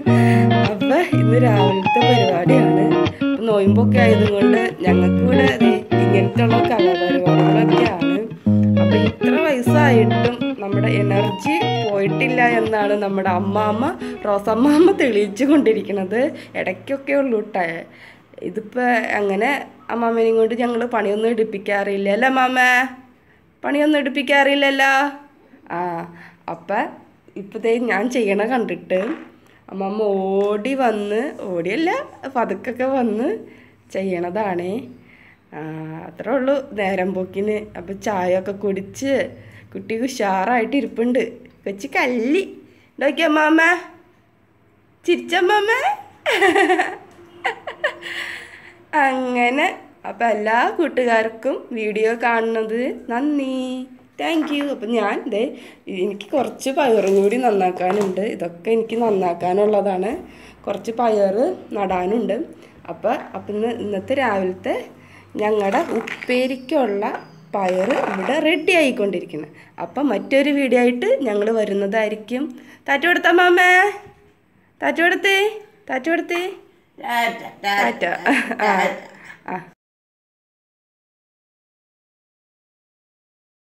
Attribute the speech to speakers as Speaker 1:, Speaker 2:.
Speaker 1: അപ്പൊ ഇന്ന് രാവിലത്തെ പരിപാടിയാണ് ഇപ്പൊ നോയമ്പൊക്കെ ആയതുകൊണ്ട് ഞങ്ങൾക്ക് ഇവിടെ ദേ ഇങ്ങനത്തുള്ള കലാപരിപാടികളൊക്കെയാണ് അപ്പൊ ഇത്ര വയസ്സായിട്ടും നമ്മുടെ എനർജി പോയിട്ടില്ല എന്നാണ് നമ്മുടെ അമ്മാമ്മ റോസമ്മാമ്മ തെളിയിച്ചു കൊണ്ടിരിക്കുന്നത് ഇടയ്ക്കൊക്കെ ഉള്ളൂ കേട്ടോ ഇതിപ്പോ അങ്ങനെ അമ്മാമ്മനെയും കൊണ്ട് ഞങ്ങൾ പണിയൊന്നും എടുപ്പിക്കാറില്ല അല്ലേ അമ്മാമ്മ പണിയൊന്നും എടുപ്പിക്കാറില്ലല്ലോ ആ അപ്പം ഇപ്പോഴത്തേ ഞാൻ ചെയ്യണ കണ്ടിട്ട് അമ്മമ്മ ഓടി വന്ന് ഓടിയല്ല പതുക്കൊക്കെ വന്ന് ചെയ്യണതാണേ ആ, അത്രേ ഉള്ളൂ നേരം പോക്കിന് അപ്പം ചായ ഒക്കെ കുടിച്ച് കുട്ടി ഉഷാറായിട്ട് ഇരിപ്പുണ്ട് കൊച്ചു കല്ലി നോക്കിയ അമ്മാമ്മ ചിരിച്ചമ്മാമ്മ അങ്ങനെ അപ്പം എല്ലാ കൂട്ടുകാർക്കും വീഡിയോ കാണുന്നത് നന്ദി താങ്ക് യു അപ്പം ഞാൻ ദേ എനിക്ക് കുറച്ച് പയറും കൂടി നന്നാക്കാനുണ്ട് ഇതൊക്കെ എനിക്ക് നന്നാക്കാനുള്ളതാണ് കുറച്ച് പയർ നടാനുണ്ട് അപ്പം അപ്പം ഇന്ന് ഇന്നത്തെ രാവിലത്തെ ഞങ്ങളുടെ ഉപ്പേരിക്കുള്ള പയർ ഇവിടെ റെഡി ആയിക്കൊണ്ടിരിക്കുന്നത് അപ്പം മറ്റൊരു വീഡിയോ ആയിട്ട് ഞങ്ങൾ വരുന്നതായിരിക്കും താറ്റ കൊടുത്ത മാമേ താറ്റ കൊടുത്തേ താറ്റ കൊടുത്തേ
Speaker 2: ടാറ്റ,
Speaker 1: ടാറ്റ
Speaker 2: ടാറ്റ,
Speaker 1: ആ
Speaker 2: ടാറ്റ.
Speaker 1: ആ